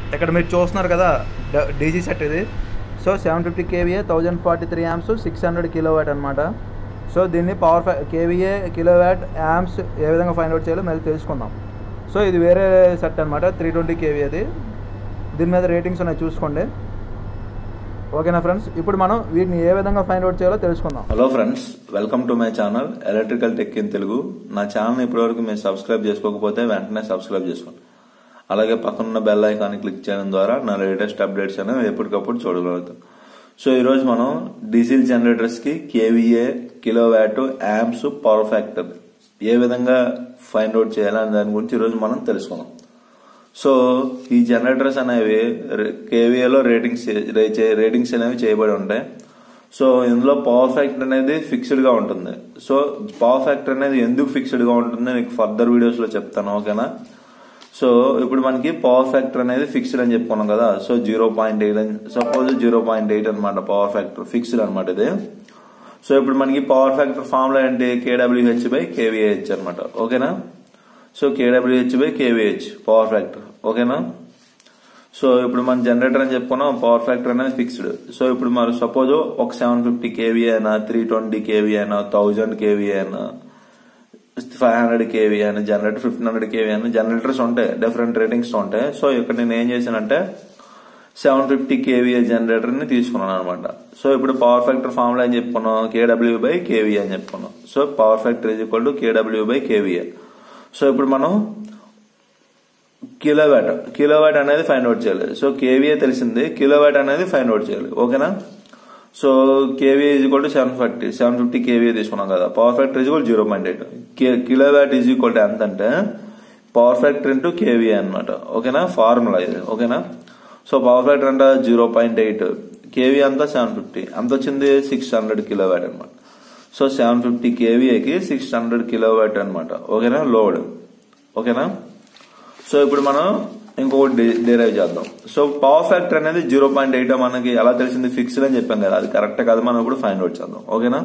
ఇక్కడ మీరు చూస్తున్నారు కదా డీజీ సెట్ ఇది so seven fifty KVA thousand forty three amps six hundred kilo watt అనమాట సో దీన్ని power phi KVA kilo watt amps ఏ విధంగా ఫైండ్ అవుట్ చేయాలో మళ్ళీ తెలుసుకుందాం సో ఇది వేరే సెట్ అనమాట త్రీ ట్వంటీ కేవీ అది దీని మీద రేటింగ్స్ ఉన్నాయి చూసుకోండి ఓకేనా ఫ్రెండ్స్ ఇప్పుడు మనం వీటిని ఏ విధంగా ఫైండ్ అవుట్ చేయాలో తెలుసుకుందాం hello friends welcome to my channel electrical tech in Telugu నా ఛానల్ ఇప్పటివరకు మీరు సబ్స్క్రైబ్ చేసుకోకపోతే వెంటనే సబ్స్క్రైబ్ చేసుకోండి అలాగే పక్కనున్న బెల్ ఐకాన్ క్లిక్ చేయడం ద్వారా నా లేటెస్ట్ అప్డేట్స్ అనేవి ఎప్పటికప్పుడు చూడగలుగుతాం సో ఈరోజు మనం డీజిల్ జనరేటర్స్ కి KVA kilo watt amps power factor ఏ విధంగా ఫైండ్ అవుట్ చేయాలని దాని గురించి ఈరోజు మనం తెలుసుకుందాం సో ఈ జనరేటర్స్ అనేవి కేవీఏలో రేటింగ్స్ రేటింగ్స్ అనేవి చేయబడి ఉంటాయి సో ఇందులో పవర్ ఫ్యాక్టర్ అనేది ఫిక్స్డ్ గా ఉంటుంది సో పవర్ ఫ్యాక్టర్ అనేది ఎందుకు ఫిక్స్డ్ గా ఉంటుంది మీకు ఫర్దర్ వీడియోస్ లో చెప్తాను ఓకేనా సో ఇప్పుడు మనకి పవర్ ఫ్యాక్టర్ అనేది ఫిక్స్డ్ అని చెప్పుకున్నాం కదా సో జీరో పాయింట్ ఎయిట్ అని సపోజ్ జీరో పాయింట్ ఎయిట్ అనమాట పవర్ ఫ్యాక్టర్ ఫిక్స్డ్ అనమాట ఇది సో ఇప్పుడు మనకి పవర్ ఫ్యాక్టర్ ఫార్ములా ఏంటి కేడబ్ల్యూహెచ్ బై కేవీహెచ్ అనమాట ఓకేనా so KWH by KVH power factor ఓకేనా సో ఇప్పుడు మన జనరేటర్ అని చెప్పుకున్నాం పవర్ ఫ్యాక్టర్ అనేది ఫిక్స్డ్ సో ఇప్పుడు మరి సపోజ్ ఒక సెవెన్ ఫిఫ్టీ కేవీ అయినా త్రీ ట్వంటీ కేవీ అయినా థౌజండ్ కేవీ అయినా ఫైవ్ హండ్రెడ్ కేవీ అయినా జనరేటర్ ఫిఫ్టీన్ హండ్రెడ్ కేవీ అయినా జనరేటర్స్ ఉంటాయి డిఫరెంట్ రేటింగ్స్ ఉంటాయి సో ఇక్కడ నేను ఏం చేశానంటే సెవెన్ ఫిఫ్టీ కేవీఏ జనరేటర్ ని తీసుకున్నాను అనమాట సో ఇప్పుడు పవర్ ఫ్యాక్టర్ ఫార్ములా అని చెప్పుకున్నాం కేడబ్ల్యూ బై కేవీ అని చెప్పుకున్నాం so power factor is equal to KW by KVA so ఇప్పుడు మనం కిలోవాట్ కిలోవాట్ అనేది ఫైండ్ అవుట్ చేయాలి సో కేవీఏ తెలిసింది కిలోవాట్ అనేది ఫైండ్ అవుట్ చేయాలి ఓకేనా so KVA is equal to seven fifty seven fifty KVA తీసుకున్నాం కదా power factor is equal zero point eight kilowatt is equal to ఎంత అంటే పవర్ ఫ్యాక్టర్ ఇంటూ కేవీఏ అనమాట ఓకేనా ఫార్ములా ఇది ఓకేనా సో పవర్ ఫ్యాక్టర్ అంటే జీరో పాయింట్ ఎయిట్ కేవీ అంతా సెవెన్ ఫిఫ్టీ ఎంత వచ్చింది సిక్స్ హండ్రెడ్ కిలోవాట్ అనమాట సో సెవెన్ ఫిఫ్టీ కేవీఏకి సిక్స్ హండ్రెడ్ కిలోవాట్ అనమాట ఓకేనా లోడ్ ఓకేనా సో ఇప్పుడు మనం ఇంకొకటి డిరైవ్ చేద్దాం సో పవర్ ఫ్యాక్టర్ అనేది జీరో పాయింట్ ఎయిట్ మనకి ఎలా తెలిసింది ఫిక్స్డ్ అని చెప్పాం కదా అది కరెక్ట్ కాదు మనం ఇప్పుడు ఫైండ్ అవుట్ చేద్దాం ఓకేనా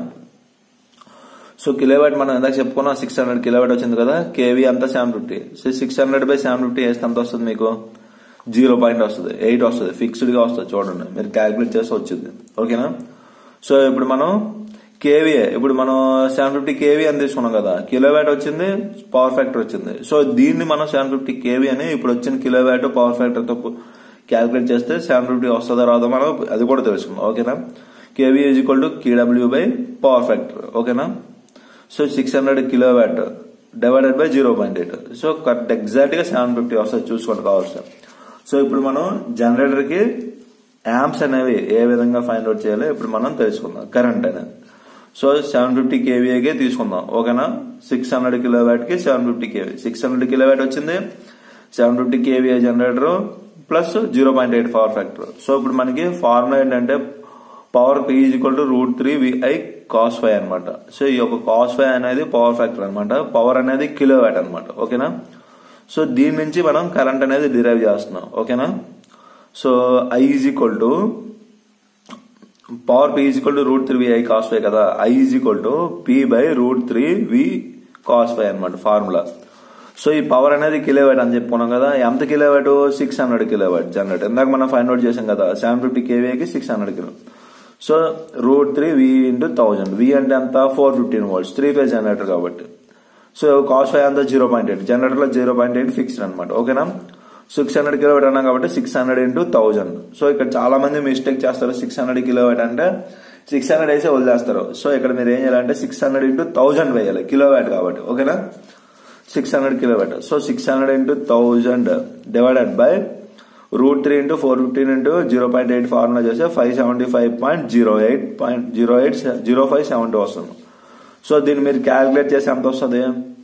సో కిలోవాట్ మనం ఇందాక చెప్పుకున్నాం సిక్స్ హండ్రెడ్ కిలోవాట్ వచ్చింది కదా కేవీ అంతా seven fifty so six hundred by seven fifty వేస్తే ఎంత వస్తుంది మీకు జీరో పాయింట్ వస్తుంది ఎయిట్ వస్తుంది ఫిక్స్డ్ గా వస్తుంది చూడండి మీరు క్యాల్కులేట్ చేస్తే వచ్చింది ఓకేనా సో ఇప్పుడు మనం కేవీఏ ఇప్పుడు మనం సెవెన్ ఫిఫ్టీ కేవీ అని తీసుకున్నాం కదా కిలోవాట్ వచ్చింది పవర్ ఫ్యాక్టర్ వచ్చింది సో దీన్ని మనం సెవెన్ ఫిఫ్టీ కేవీ అని ఇప్పుడు వచ్చిన కిలోవాట్ పవర్ ఫ్యాక్టర్ తో క్యాల్కులేట్ చేస్తే సెవెన్ ఫిఫ్టీ వస్తుందా రాదా మనం అది కూడా తెలుసుకుందాం ఓకేనా KV is equal to KW by power factor ఓకేనా so six hundred kilowatt divided by zero point eight so correct exact గా సెవెన్ ఫిఫ్టీ వస్తుంది చూసుకోండి కావాల్సిన సో ఇప్పుడు మనం జనరేటర్ కి యామ్స్ అనేవి ఏ విధంగా ఫైండ్ అవుట్ చేయాలో ఇప్పుడు మనం తెలుసుకుందాం కరెంట్ అనేది సో సెవెన్ ఫిఫ్టీ కేవీఏకే తీసుకుందాం ఓకేనా సిక్స్ హండ్రెడ్ కిలో వ్యాట్ కి seven fifty KV six hundred kilo watt వచ్చింది seven fifty KVA generator plus zero point eight power factor so ఇప్పుడు మనకి ఫార్ములా ఏంటంటే power P equal to root three VI cos phi అనమాట so ఈ యొక్క cos phi అనేది power factor అనమాట power అనేది కిలో వ్యాట్ అనమాట ఓకేనా సో దీని నుంచి మనం కరెంట్ అనేది డిరైవ్ చేస్తున్నాం ఓకేనా so I is equal to power P is equal to root three VI cos phi కదా I is equal to P by root three V cos phi అనమాట ఫార్ములా సో ఈ power అనేది kilowatt అని చెప్పుకున్నాం కదా ఎంత kilowatt six hundred kilowatt generator ఇందాక మనం ఫైండ్ అవుట్ చేసాం కదా సెవెన్ ఫిఫ్టీ కేవీకి six hundred kilo so root three V into thousand V అంటే అంత four fifteen volts three phase generator కాబట్టి సో కాస్ట్ ఫైవ్ అంతా జీరో పాయింట్ ఎయిట్ జనరేటర్ లో జీరో పాయింట్ ఎయిట్ ఫిక్స్డ్ అనమాట ఓకేనా సిక్స్ హండ్రెడ్ కిలోవాట్ అన్నాం కాబట్టి six hundred into thousand so ఇక్కడ చాలా మంది మిస్టేక్ చేస్తారు సిక్స్ హండ్రెడ్ కిలోవాట్ అంటే సిక్స్ హండ్రెడ్ వేసి వదిలేస్తారు సో ఇక్కడ మీరు ఏం చేయాలంటే సిక్స్ హండ్రెడ్ ఇంటూ థౌజండ్ వేయాలి కిలోవాట్ కాబట్టి ఓకేనా six hundred kilowatt so six hundred into thousand divided by root three into four fifteen into zero point eight formula చేస్తే five seventy five point zero eight point zero eight zero five seventy వస్తుంది so దీన్ని మీరు calculate చేసి ఎంత వస్తుంది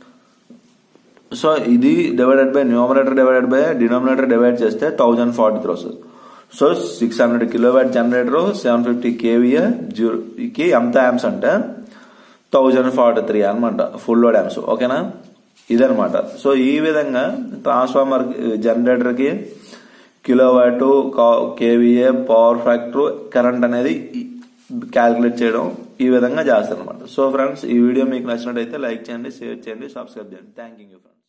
so ఇది divided by numerator divided by denominator divide చేస్తే thousand forty three వస్తుంది so six hundred kilowatt generator seven fifty KVA కి ఎంత యామ్స్ అంటే థౌజండ్ ఫార్టీ త్రీ అనమాట ఫుల్ లోడ్ యామ్స్ ఓకేనా ఇదనమాట సో ఈ విధంగా ట్రాన్స్ఫార్మర్ జనరేటర్ కి kilowatt kVA power factor current అనేది క్యాల్కులేట్ చేయడం ఈ విధంగా చేస్తారు అనమాట సో ఫ్రెండ్స్ ఈ వీడియో మీకు నచ్చినట్టయితే లైక్ చేయండి షేర్ చేయండి సబ్స్క్రైబ్ చేయండి థ్యాంక్ యూ ఫ్రెండ్స్